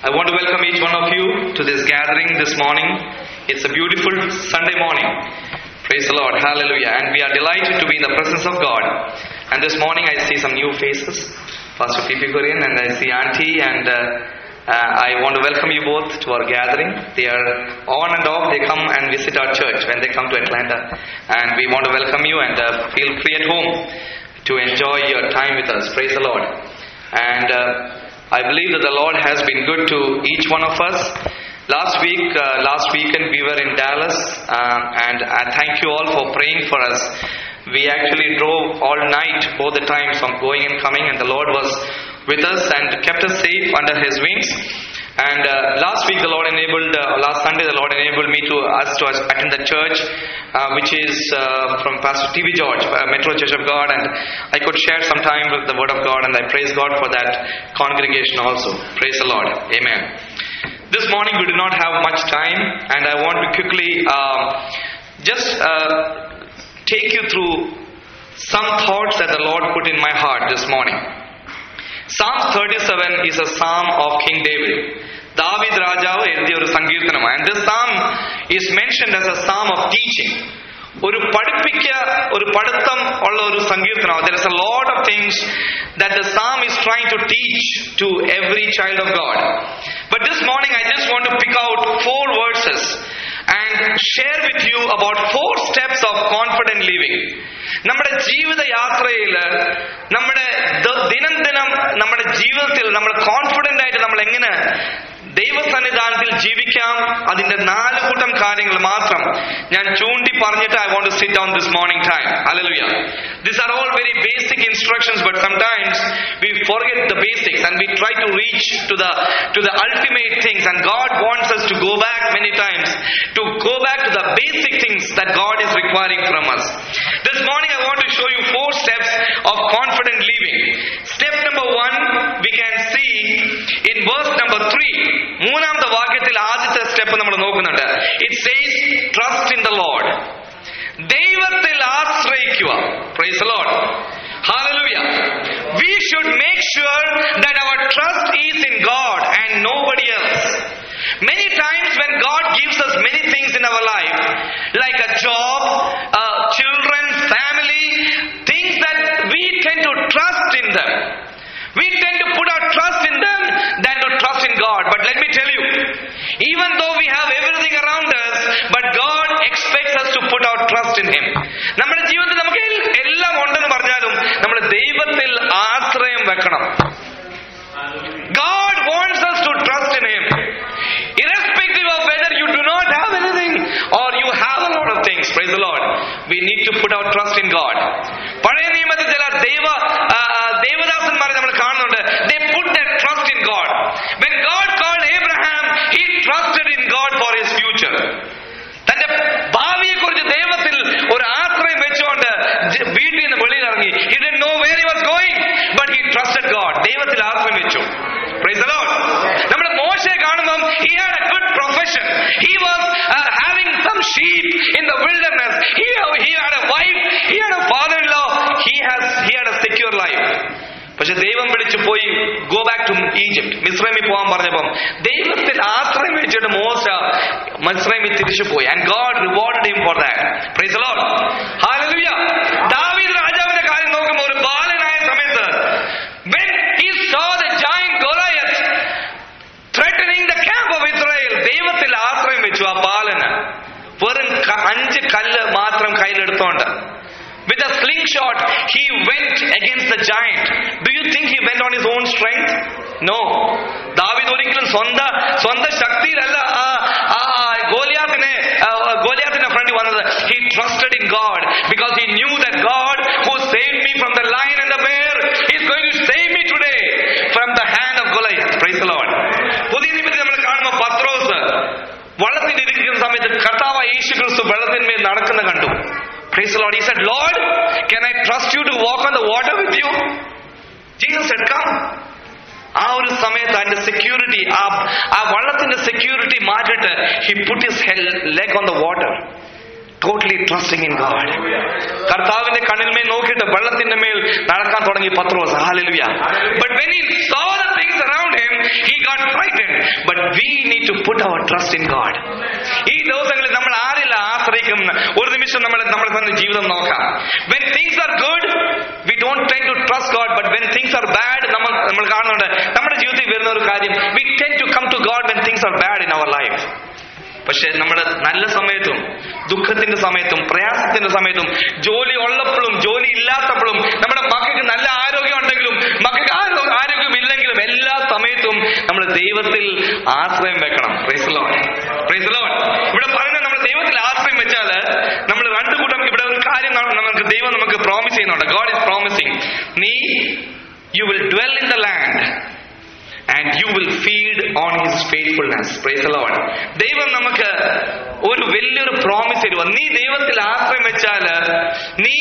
I want to welcome each one of you to this gathering this morning. It's a beautiful Sunday morning. Praise the Lord. Hallelujah. And we are delighted to be in the presence of God. And this morning I see some new faces. Pastor P.P. Korean and I see Auntie and uh, uh, I want to welcome you both to our gathering. They are on and off. They come and visit our church when they come to Atlanta. And we want to welcome you and uh, feel free at home to enjoy your time with us. Praise the Lord. And uh, I believe that the Lord has been good to each one of us. Last week, uh, last weekend, we were in Dallas, um, and I thank you all for praying for us. We actually drove all night, both the times, from going and coming, and the Lord was with us and kept us safe under His wings. And uh, last week, the Lord enabled, uh, last Sunday, the Lord enabled me to us to attend the church, uh, which is uh, from Pastor T.V. George, uh, Metro Church of God, and I could share some time with the Word of God, and I praise God for that congregation also. Praise the Lord. Amen. This morning, we do not have much time, and I want to quickly uh, just uh, take you through some thoughts that the Lord put in my heart this morning. Psalm 37 is a psalm of King David. David രാജാവ് എഴുതിയ ഒരു സങ്കീർത്തനമാണ് and this psalm is mentioned as a psalm of teaching ഒരു പഠിപ്പിക്ക ഒരു പഠിത്തം ഉള്ള ഒരു സങ്കീർത്തനം there is a lot of things that the psalm is trying to teach to every child of God but this morning I just want to pick out four verses and share with you about four steps of confident living നമ്മുടെ ജീവിത യാത്രയിൽ നമ്മുടെ ദിനം ദിനം നമ്മുടെ ജീവിതത്തിൽ നമ്മൾ confident ആയിട്ട് നമ്മൾ എങ്ങനെ ദൈവസന്നിധാനത്തിൽ ജീവിക്കാം അതിന്റെ നാല് കൂട്ടം കാര്യങ്ങൾ മാത്രം ഞാൻ ചൂണ്ടി പറഞ്ഞിട്ട് I want to sit down this morning time hallelujah this are all very basic instructions but sometimes we forget the basics and we try to reach to the to the ultimate things and God wants us to go back many times to go back to the basic things that God is requiring from us. This morning I want to show you four steps of confident living. Step number one, we can see in verse number three. മൂന്നാമത്തെ വാക്യത്തിൽ ആദ്യത്തെ step നമ്മൾ നോക്കുന്നുണ്ട് it says trust in the Lord ദൈവത്തിൽ ആശ്രയിക്കുക praise Lord Hallelujah. We should make sure that our trust is in God and nobody else. Many times when God gives us many things in our life, like a job, uh, children, family, things that we tend to trust in them. We tend to put our trust in them than to trust in God. But let me tell you, even though we have everything around us, but God expects us to put our trust in Him. നമ്മുടെ ജീവിതത്തിൽ നമുക്ക് എല്ലാം ഉണ്ടെന്ന് പറഞ്ഞാലും നമ്മൾ ദൈവത്തിൽ ആശ്രയം വെക്കണം God wants us to trust in Him. Irrespective of whether you do not have anything or you have a lot of things, praise the Lord. We need to put our trust in God. പഴയ നിയമത്തിൽ ചില ദൈവ ദേവദാസന്മാരെ നമ്മൾ കാണുന്നുണ്ട് they put their trust in God. When God called Abraham, he trusted in God for his future. തന്റെ ഭാവിയെ കുറിച്ച് ദൈവത്തിൽ ഒരു ആശ്രയം വെച്ചുകൊണ്ട് വീട്ടിൽ നിന്ന് വെളിയിൽ ഇറങ്ങി he didn't know where he was going but he trusted God ദൈവത്തിൽ ആശ്രയം വെച്ചു praise the Lord നമ്മുടെ മോശയെ കാണുമ്പം he had a good profession he was uh, having some sheep in the wilderness he, he had a wife he had a father-in-law he has he had a secure life പക്ഷെ ദൈവം വിളിച്ചു പോയി go back to Egypt മിസ്രൈമിൽ പോകാൻ പറഞ്ഞപ്പം ദൈവത്തിൽ ആശ്രയം വെച്ചിട്ട് മോശ മിസ്രൈമിൽ തിരിച്ചു പോയി and God reward him for that praise Lord hallelujah David രാജാവിന്റെ കാര്യം നോക്കുമ്പോൾ ഒരു ബാലനായ സമയത്ത് when he saw the giant Goliath threatening the camp of Israel ദൈവത്തിൽ ആശ്രയം വെച്ചു ആ ബാലന് വെറും അഞ്ച് കല്ല് മാത്രം കയ്യിലെടുത്തോണ്ട് With a slingshot, he went against the giant. Do you think he went on his own strength? No. David ഒരിക്കലും സ്വന്തം സ്വന്തം ശക്തിയിലല്ല ആ ആ ഗോലിയാത്തിനെ ഗോലിയാത്തിന്റെ ഫ്രണ്ടിൽ വന്നത് he trusted in God because he knew that God who save me from the lion and the bear is going to save me today from the hand of Goliath praise the Lord പുതിയ നിമിത്തം നമ്മൾ കാണുമ്പോൾ പത്രോസ് വള്ളത്തിൽ ഇരിക്കുന്ന സമയത്ത് കർത്താവ് യേശു ക്രിസ്തു വെള്ളത്തിന്മേൽ നടക്കുന്ന കണ്ടു Praise the Lord. He said, Lord, can I trust you to walk on the water with you? Jesus said, Come. ആ ഒരു സമയത്ത് അതിന്റെ സെക്യൂരിറ്റി ആ ആ വള്ളത്തിന്റെ സെക്യൂരിറ്റി മാറ്റിട്ട് he put his leg on the water totally trusting in God കർത്താവിന്റെ കണ്ണിന്മേൽ നോക്കിയിട്ട് വെള്ളത്തിന്റെ മേൽ നടക്കാൻ തുടങ്ങി പത്രോസ് hallelujah but when he saw the things around him he got frightened we need to put our trust in God. ഈ ദിവസങ്ങളിൽ നമ്മൾ ആരില്ല ആശ്രയിക്കുന്ന ഒരു നിമിഷം നമ്മൾ നമ്മൾ തന്നെ ജീവിതം നോക്കാം when things are good we don't try to trust God but when things are bad നമ്മൾ നമ്മൾ കാണുന്നുണ്ട് നമ്മുടെ ജീവിതത്തിൽ വരുന്ന ഒരു കാര്യം we tend to come to God when things are bad in our life പക്ഷെ നമ്മുടെ നല്ല സമയത്തും ദുഃഖത്തിന്റെ സമയത്തും പ്രയാസത്തിന്റെ സമയത്തും ജോലി ഉള്ളപ്പോഴും ജോലി ഇല്ലാത്തപ്പോഴും നമ്മുടെ മക്കൾക്ക് നല്ല ആരോഗ്യം ഉണ്ടെങ്കിലും മക്കൾക്ക് ആരോ- ആരോഗ്യം ഇല്ലെങ്കിലും എല്ലാ സമയത്തും നമ്മൾ ദൈവത്തിൽ ആശ്രയം വെക്കണം പ്രൈസലോൺ പ്രൈസലോൺ ഇവിടെ പറയുന്നത് നമ്മൾ ദൈവത്തിൽ ആശ്രയം വെച്ചാൽ നമ്മൾ രണ്ടു കൂട്ടം ഇവിടെ ഒരു കാര്യം ന- നമുക്ക് ദൈവം നമുക്ക് പ്രോമിസ് ചെയ്യുന്നുണ്ട് ഗോഡ് ഇസ് പ്രോമിസിങ് നീ you will dwell in the land and you will feed on his faithfulness praise Lord ദൈവം നമുക്ക് ഒരു വലിയൊരു പ്രോമിസ് തരുക നീ ദൈവത്തിൽ ആശ്രയം വെച്ചാൽ നീ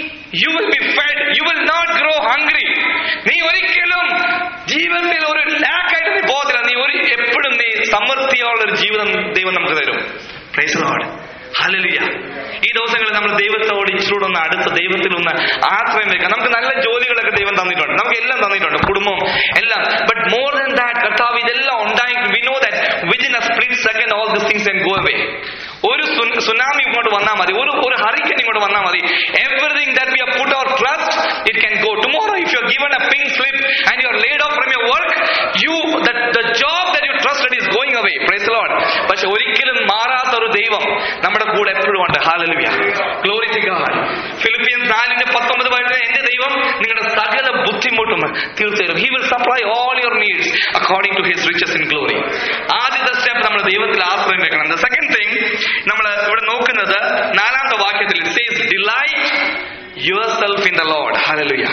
you will be fed you will not grow hungry നീ ഒരിക്കലും ജീവിതത്തിൽ ഒരു ലാക്കായിട്ട് നീ പോകത്തില്ല നീ ഒരു എപ്പോഴും നീ സമൃദ്ധിയുള്ള ഒരു ജീവിതം ദൈവം നമുക്ക് തരും പ്രൈസ് ലോഡ് ഹല്ലേലൂയ ഈ ദിവസങ്ങളിൽ നമ്മൾ ദൈവത്തോട് ഇച്ചിരൂടെ ഒന്ന് അടുത്ത് ദൈവത്തിൽ ഒന്ന് ആശ്രയം വെക്കാം നമുക്ക് നല്ല ജോലികളൊക്കെ ദൈവം തന്നിട്ടുണ്ട് നമുക്ക് എല്ലാം തന്നിട്ടുണ്ട് കുടുംബം എല്ലാം ബട്ട് മോർ ദൻ ദാറ്റ് കർത്താവ് ഇതെല്ലാം ഉണ്ടായി we know that within a split second all this things and go away ഒരു സുന- സുനാമി ഇങ്ങോട്ട് വന്നാൽ മതി ഒരു ഒരു ഹറിക്കൻ ഇങ്ങോട്ട് വന്നാൽ മതി everything that we put our trust it can go tomorrow if you given a pink slip and you are laid off from your work you the job that you trusted is going away praise Lord പക്ഷെ ഒരിക്കലും മാറാത്ത ഒരു ദൈവം നമ്മുടെ കൂടെ എപ്പോഴും ഉണ്ട് hallelujah glory to God Philippians നാലിന്റെ പത്തൊമ്പത് പറയുന്നത് എന്റെ ദൈവം നിങ്ങളുടെ സകല ബുദ്ധിമുട്ടും തീർച്ചയായും he will supply all your needs according to his riches in glory ആദ്യത്തെ സ്റ്റെപ്പ് നമ്മൾ ദൈവത്തിൽ ആശ്രയം വെക്കണം ദ സെക്കൻഡ് തിങ് നമ്മൾ ഇവിടെ നോക്കുന്നത് നാലാമത്തെ വാക്യത്തിൽ says delight yourself in the Lord hallelujah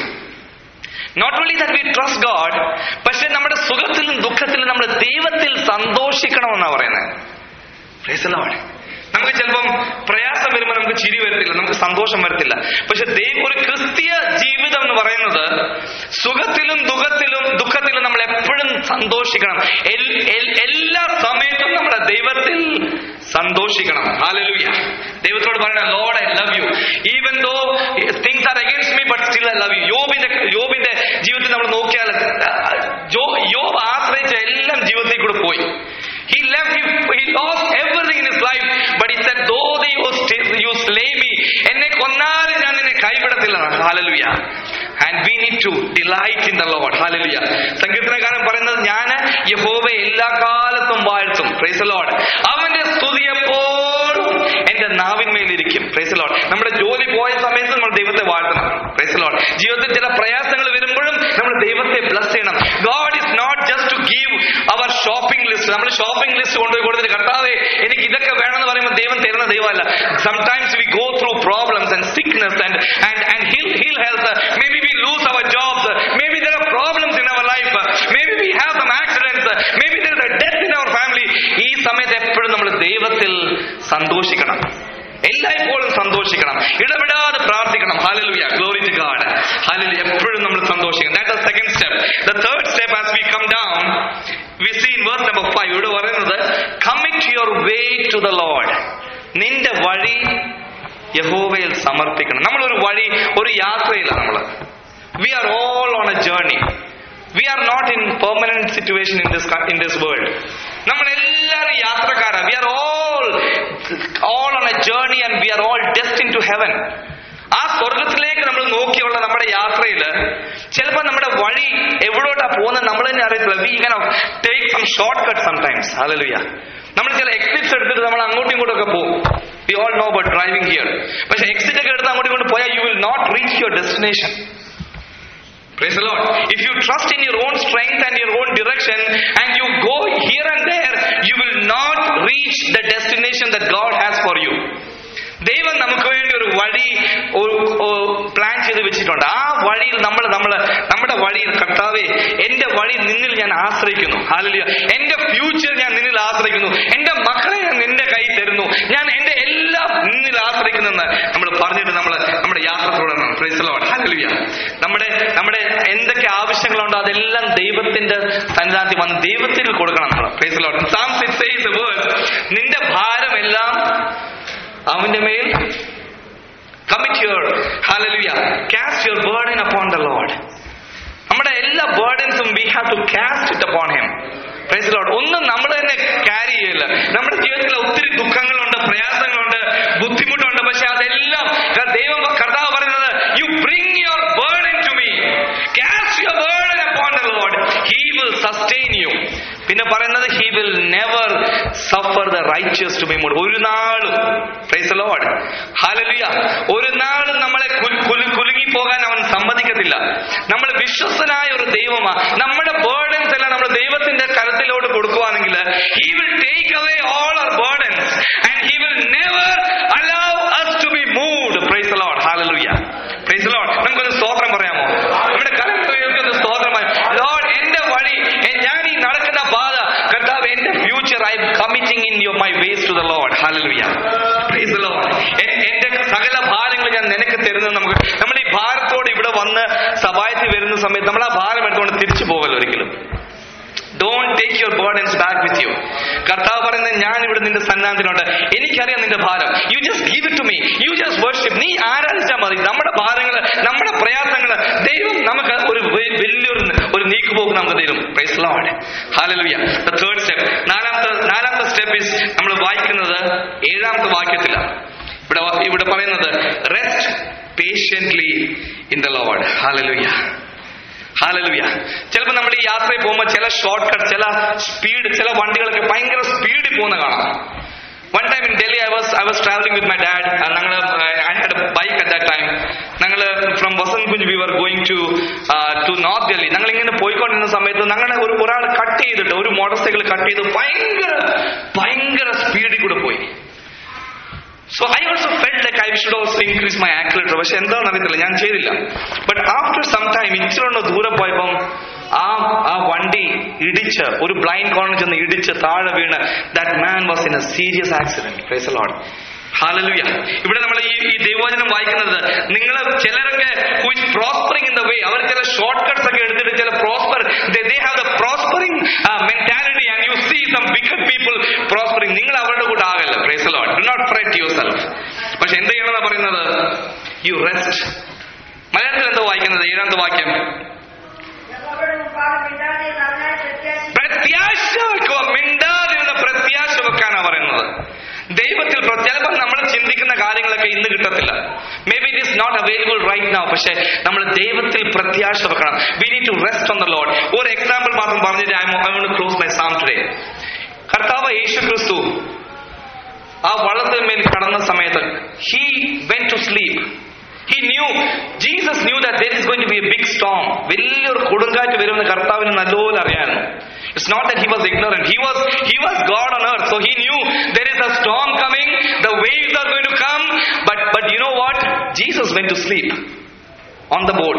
not only that we trust God പക്ഷെ നമ്മുടെ സുഖത്തിലും ദുഃഖത്തിലും നമ്മൾ ദൈവത്തിൽ സന്തോഷിക്കണമെന്നാണ് പറയുന്നത് Praise the Lord. നമുക്ക് ചിലപ്പം പ്രയാസം വരുമ്പോൾ നമുക്ക് ചിരി വരത്തില്ല നമുക്ക് സന്തോഷം വരത്തില്ല പക്ഷെ ദൈവം ഒരു ക്രിസ്തീയ ജീവിതം എന്ന് പറയുന്നത് സുഖത്തിലും ദുഃഖത്തിലും ദുഃഖത്തിലും നമ്മൾ എപ്പോഴും സന്തോഷിക്കണം എൽ- എൽ- എല്ലാ സമയത്തും നമ്മുടെ ദൈവത്തിൽ സന്തോഷിക്കണം ഹാലലുയ ദൈവത്തോട് പറയണം Lord I love you even though things are against me but still I love you യോബിന്റെ യോബിന്റെ ജീവിതത്തിൽ നമ്മൾ നോക്കിയാൽ ജോ യോബ് ആശ്രയിച്ച എല്ലാം ജീവിതത്തിൽ കൂടെ പോയി He left, he, he lost everything in his life, but he said, though they you, st- you slay me, എന്നെ കൊന്നാലും ഞാൻ നിന്നെ കൈവിടത്തില്ല hallelujah and we need to delight in the Lord hallelujah സങ്കീർത്തനകാരൻ പറയുന്നത് ഞാൻ യഹോവ എല്ലാ കാലത്തും വാഴ്ത്തും പ്രൈസ് ലോഡ് അവന്റെ സ്തുതി എപ്പോഴും എന്റെ നാവിന്മേലിരിക്കും പ്രൈസ് ലോഡ് നമ്മുടെ ജോലി പോയ സമയത്ത് നമ്മൾ ദൈവത്തെ വാഴ്ത്തണം പ്രൈസ് ലോഡ് ജീവിതത്തിൽ ചില പ്രയാസങ്ങൾ വരുമ്പോഴും നമ്മൾ ദൈവത്തെ ബ്ലസ് ചെയ്യണം God is not just to give our shopping list നമ്മൾ ഷോപ്പിംഗ് ലിസ്റ്റ് കൊണ്ടുപോയി കൊടുത്തിട്ട് കർത്താവേ എനിക്ക് ഇതൊക്കെ വേണമെന്ന് പറയുമ്പോൾ ദൈവം തരുന്ന ദൈവമല്ല sometimes we go through problems and sickness and and and heal heal health maybe we lose our jobs maybe there are problems in our life maybe we have some accidents maybe there a death in our family ഈ സമയത്ത് എപ്പോഴും നമ്മൾ ദൈവത്തിൽ സന്തോഷിക്കണം എല്ലായ്പ്പോഴും സന്തോഷിക്കണം ഇടപെടാതെ പ്രാർത്ഥിക്കണം hallelujah glory to God ഹാലലു എപ്പോഴും നമ്മൾ സന്തോഷിക്കണം that second step the third step as we come down we see in verse number five ഇവിടെ പറയുന്നത് commit your way to the Lord നിന്റെ വഴി യഹോവയിൽ സമർപ്പിക്കണം നമ്മളൊരു വഴി ഒരു യാത്രയിലാണ് നമ്മൾ we are all on a journey we are not in permanent situation in this in this world നമ്മൾ എല്ലാവരും യാത്രക്കാരാണ് we are all all on a journey and we are all destined to heaven ആ സ്വർഗത്തിലേക്ക് നമ്മൾ നോക്കിയുള്ള നമ്മുടെ യാത്രയിൽ ചിലപ്പോൾ നമ്മുടെ വഴി എവിടോട്ടാ പോകുന്നത് നമ്മൾ തന്നെ അറിയത്തില്ല we can take some shortcut sometimes hallelujah നമ്മൾ ചില എക്സിറ്റ്സ് എടുത്തിട്ട് നമ്മൾ അങ്ങോട്ടും ഇങ്ങോട്ടും ഒക്കെ പോകും we all know but driving here പക്ഷെ എക്സിറ്റ് ഒക്കെ എടുത്ത് അങ്ങോട്ടും ഇങ്ങോട്ട് പോയാൽ you will not reach your destination Praise the Lord. If you trust in your own strength and your own direction and you go here and there, you will not reach the destination that God has for you. ദൈവം നമുക്ക് വേണ്ടി ഒരു വഴി plan ചെയ്ത് വെച്ചിട്ടുണ്ട് ആ വഴിയിൽ നമ്മൾ നമ്മൾ നമ്മുടെ വഴിയിൽ കർത്താവേ എന്റെ വഴി നിന്നിൽ ഞാൻ ആശ്രയിക്കുന്നു ഹാലലിയ എന്റെ ഫ്യൂച്ചർ ഞാൻ നിന്നിൽ ആശ്രയിക്കുന്നു എന്റെ മക്കളെ ഞാൻ നിന്റെ കൈ തരുന്നു ഞാൻ എന്റെ എല്ലാം നിന്നിൽ ആശ്രയിക്കുന്നെന്ന് നമ്മൾ പറഞ്ഞിട്ട് നമ്മൾ നമ്മുടെ യാത്ര തുടരണം പ്രൈസലോട് ഹാലലിയ നമ്മുടെ നമ്മുടെ എന്തൊക്കെ ആവശ്യങ്ങളുണ്ടോ അതെല്ലാം ദൈവത്തിന്റെ സന്നിധാനത്തിൽ വന്ന് ദൈവത്തിൽ കൊടുക്കണം നമ്മൾ പ്രൈസലോട് സാം സിക്സ് നിന്റെ ഭാരമെല്ലാം അവന്റെ മേൽ commit your hallelujah cast your burden upon the Lord നമ്മുടെ എല്ലാ ബേർഡൻസും we have to cast it upon him praise Lord ഒന്നും നമ്മൾ തന്നെ സസ്റ്റെയിൻ യു പിന്നെ പറയുന്നത് he will never suffer the righteous to be moved ഒരു നാളും പ്രൈസ് ലോഡ് ഹാലലിയ ഒരു നാളും നമ്മളെ കുൽ- കുലു- കുലുങ്ങി പോകാൻ അവൻ സമ്മതിക്കത്തില്ല നമ്മൾ വിശ്വസ്തനായ ഒരു ദൈവമാ നമ്മുടെ ബേർഡൻസ് എല്ലാം നമ്മൾ ദൈവത്തിന്റെ കരത്തിലോട്ട് കൊടുക്കുവാണെങ്കിൽ he will take away all our burdens and he will never allow us to be moved praise the lord hallelujah praise the lord നമുക്കൊന്ന് സ്തോത്രം പറയാമോ നമ്മുടെ കലക്കുന്ന സ്തോത്രമായി ലോർഡ് എന്റെ വഴി എ- ഞാൻ ഈ നടക്കുന്ന പാത കർത്താവ് എന്റെ future I am committing in your my ways to the Lord hallelujah praise the lord എ- എന്റെ സകല ഭാരങ്ങൾ ഞാൻ നിനക്ക് തരുന്നത് നമുക്ക് നമ്മൾ ഈ ഭാരത്തോട് ഇവിടെ വന്ന് സഭായത്തിൽ വരുന്ന സമയത്ത് നമ്മൾ ആ ഭാരം എടുത്തുകൊണ്ട് തിരിച്ചു പോകല്ലോ ഒരിക്കലും don't take your burdens back with you കർത്താവ് പറയുന്നത് ഞാൻ ഇവിടെ നിന്റെ സന്നാഹത്തിനുണ്ട് എനിക്കറിയാം നിന്റെ ഭാരം you just give it to me you just worship നീ ആരാധിച്ചാൽ മതി നമ്മുടെ ഭാരങ്ങൾ നമ്മുടെ പ്രയാസങ്ങൾ ദൈവം നമുക്ക് ഒരു വെ- വലിയൊരു ഒരു നീക്കുപോക്ക് നമുക്ക് തരും praise Lord hallelujah the third step നാലാമത്തെ നാലാമത്തെ സ്റ്റെപ്പ് ഇസ് നമ്മൾ വായിക്കുന്നത് ഏഴാമത്തെ വാക്യത്തിലാണ് ഇവിടെ വ- ഇവിടെ പറയുന്നത് rest patiently in the Lord hallelujah hallelujah ചിലപ്പോൾ നമ്മൾ ഈ യാത്രയിൽ പോകുമ്പോൾ ചില ഷോർട്ട് കട്ട് ചില സ്പീഡ് ചില വണ്ടികളൊക്കെ ഭയങ്കര സ്പീഡിൽ പോകുന്ന കാണാം one time in Delhi I was I was travelling with my dad ഞങ്ങൾ I had a bike at that time ഞങ്ങൾ from Vasant Kunj we were going to to north Delhi ഞങ്ങൾ ഇങ്ങനെ പോയിക്കൊണ്ടിരുന്ന സമയത്ത് ഞങ്ങളെ ഒരു ഒരാൾ കട്ട് ചെയ്തിട്ട് ഒരു മോട്ടോർ സൈക്കിൾ കട്ട് ചെയ്ത് ഭയങ്കര ഭയങ്കര സ്പീഡിൽ കൂടെ പോയി so I also felt like I should also increase my accelerator പക്ഷെ എന്താണെന്ന് അറിയത്തില്ല ഞാൻ ചെയ്തില്ല ബട്ട് ആഫ്റ്റർ സം ടൈം ഇച്ചിരി ഒന്ന് ദൂരെ പോയപ്പം ആ ആ വണ്ടി ഇടിച്ച് ഒരു ബ്ലൈൻഡ് കോർണർ ചെന്ന് ഇടിച്ച് താഴെ വീണ് that man was in a serious accident praise Lord hallelujah ഇവിടെ നമ്മൾ ഈ ഈ ദൈവവചനം വായിക്കുന്നത് നിങ്ങൾ ചിലരൊക്കെ who is prospering in the way അവർ ചില ഷോർട്ട് കട്ട്സ് ഒക്കെ എടുത്തിട്ട് ചില prosper they have the prospering mentality and you see some wicked people prospering നിങ്ങൾ അവരുടെ കൂടെ ആകല്ല praise Lord do not fret yourself പക്ഷെ എന്ത് ചെയ്യണമെന്നാ പറയുന്നത് യു റെസ്റ്റ് മലയാളത്തിൽ എന്താ വായിക്കുന്നത് ഏഴാമത്തെ വാക്യം അവരുടെ മുമ്പാകെ മിണ്ടാതെ നന്നായി പ്രത്യാശിക്കുക പ്രത്യാശ വെക്കുക മിണ്ടാതിരുന്ന പ്രത്യാശ വെക്കാനാ പറയുന്നത് ദൈവത്തിൽ പ്ര- ചിലപ്പോൾ നമ്മൾ ചിന്തിക്കുന്ന കാര്യങ്ങളൊക്കെ ഇന്ന് കിട്ടത്തില്ല maybe it is not available right now പക്ഷെ നമ്മൾ ദൈവത്തിൽ പ്രത്യാശ വെക്കണം we need to rest on the Lord ഒരു എക്സാമ്പിൾ മാത്രം പറഞ്ഞിട്ട് I I want close my psalm today കർത്താവ് യേശു ക്രിസ്തു ആ വള്ളത്തിന്മേൽ കടന്ന സമയത്ത് he went to sleep he knew Jesus knew that there is going to be a big storm വലിയൊരു കൊടുങ്കാറ്റ് വരുമെന്ന് കർത്താവിന് നല്ലപോലെ അറിയാമായിരുന്നു it's not that he was ignorant he was he was God on earth so he knew there is a storm coming the waves are going to come but but you know what jesus went to sleep on the boat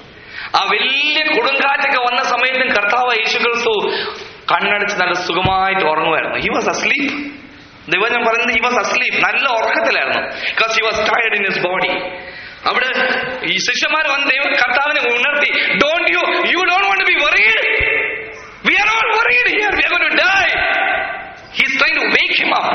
ആ വലിയ കൊടുങ്കാറ്റൊക്കെ വന്ന സമയത്തും കർത്താവ് യേശു ക്രിസ്തു കണ്ണടച്ച് നല്ല സുഖമായിട്ട് ഉറങ്ങുമായിരുന്നു ഹി വാസ് അസ്ലീപ് ദൈവം ഞാൻ പറയുന്നത് ഹി വാസ് അസ്ലീപ് നല്ല ഉറക്കത്തിലായിരുന്നു because he was tired in his body അവിടെ ഈ ശിഷ്യന്മാർ വന്ന് ദൈവം കർത്താവിനെ ഉണർത്തി don't you you don't want be worried we are not worried here we are going to die he is trying to make him up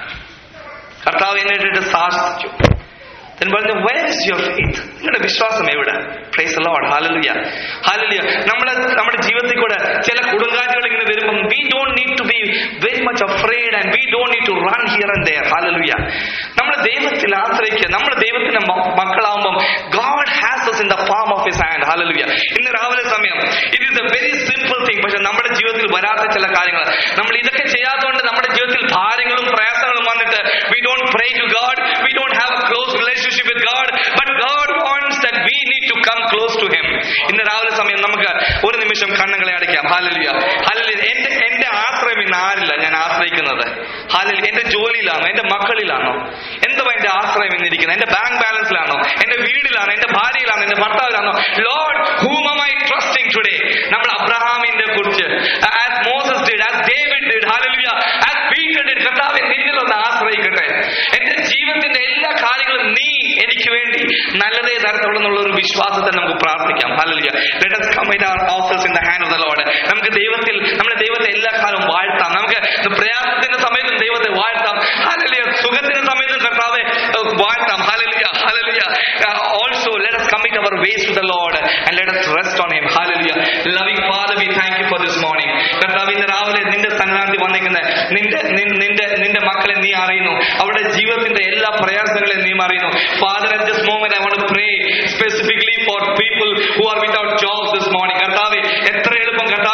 കർത്താവ് എന്നിട്ട് സാധിച്ചു then പറഞ്ഞു where is your faith നിങ്ങളുടെ വിശ്വാസം എവിടെ പ്രൈസ് ലോഡ് ഹാലലുയ ഹാലലുയ നമ്മുടെ നമ്മുടെ ജീവിതത്തിൽ കൂടെ ചില കൊടുങ്കാറ്റുകൾ ഇങ്ങനെ വരുമ്പം we don't need to be very much afraid and we don't need to run here and there hallelujah നമ്മൾ ദൈവത്തിൽ ആശ്രയിക്കുക നമ്മൾ ദൈവത്തിന്റെ മ- മക്കളാവുമ്പം God has us in the palm of his hand hallelujah ഇന്ന് രാവിലെ സമയം it is a very simple thing പക്ഷെ നമ്മുടെ ജീവിതത്തിൽ വരാത്ത ചില കാര്യങ്ങൾ നമ്മൾ ഇതൊക്കെ ചെയ്യാത്തതുകൊണ്ട് നമ്മുടെ ജീവിതത്തിൽ ഭാരങ്ങളും പ്രയാസങ്ങളും വന്നിട്ട് we don't pray to God we don't have a close relationship with God but God wants that we need to come close to him ഇന്ന് രാവിലെ സമയം നമുക്ക് ഒരു നിമിഷം കണ്ണുകളെ അടയ്ക്കാം ഹാലലിയ ഹാലലിയ എന്റെ എന്റെ ആശ്രയം ഇന്ന് ആരില്ല ഞാൻ ആശ്രയിക്കുന്നത് ഹാലലി എന്റെ ജോലിയിലാണോ എന്റെ മക്കളിലാണോ എന്തുവാ എന്റെ ആശ്രയം ഇന്നിരിക്കുന്നത് എന്റെ ബാങ്ക് ബാലൻസിലാണോ എന്റെ വീടിലാണോ എന്റെ ഭാര്യയിലാണോ എന്റെ ഭർത്താവിലാണോ Lord whom am I trusting today നമ്മൾ അബ്രഹാമിന്റെ കുറിച്ച് as Moses did as David did hallelujah as Peter did കർത്താവെ നിന്നിൽ ഒന്ന് ആശ്രയിക്കട്ടെ എന്റെ ജീവിതത്തിന്റെ എല്ലാ കാര്യങ്ങളും നീ എനിക്ക് വേണ്ടി നല്ലതേ തരത്തുള്ളൂ എന്നുള്ള ഒരു വിശ്വാസത്തെ നമുക്ക് പ്രാർത്ഥിക്കാം hallelujah let us commit our offers in the hand of the Lord നമുക്ക് ദൈവത്തിൽ നമ്മുടെ ദൈവത്തെ എല്ലാ കാലവും വാഴ്ത്താം നമുക്ക് പ്രയാസത്തിന്റെ സമയത്തും ദൈവത്തെ വാഴ്ത്താം ഹാലലിയ സുഖത്തിന്റെ സമയത്തും കർത്താവെ ഏഹ്, വാഴ്ത്താം hallelujah hallelujah also let us commit our ways to the Lord and let us rest on him hallelujah loving father we thank you for this morning കർത്താവ് ഇന്ന് രാവിലെ നിന്റെ സന്നാധി വന്നിരിക്കുന്ന നിന്റെ നിൻ- നിന്റെ നിന്റെ മക്കളെ നീ അറിയുന്നു അവരുടെ ജീവിതത്തിന്റെ എല്ലാ പ്രയാസങ്ങളെയും നീ അറിയുന്നു Father at this moment I want to pray specifically for people who are without jobs this morning കർത്താവെ എത്ര എളുപ്പം കർത്താവെ നീ വാ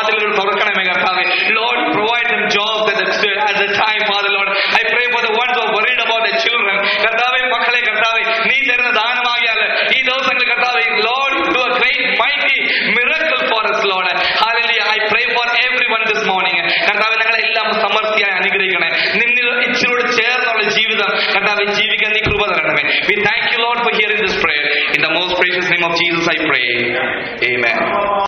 വാതിലുകൾ തുറക്കണമേ കർത്താവെ Lord provide them jobs at the, at the time father lord i pray for the ones who are worried about the children കർത്താവെ മക്കളെ കർത്താവെ നീ തരുന്ന ദാനമാകിയാൽ ഈ ദിവസങ്ങളിൽ കർത്താവെ Lord do a great mighty miracle for us lord hallelujah i pray for everyone this morning കർത്താവെ ഞങ്ങളെ എല്ലാം സമൃദ്ധിയായി അനുഗ്രഹിക്കണേ നിന്നിൽ ഇച്ചിനോട് ചേർന്നുള്ള ജീവിതം കർത്താവെ ജീവിക്കാൻ നീ കൃപ തരണമേ we thank you lord for hearing this prayer in the most precious name of jesus i pray amen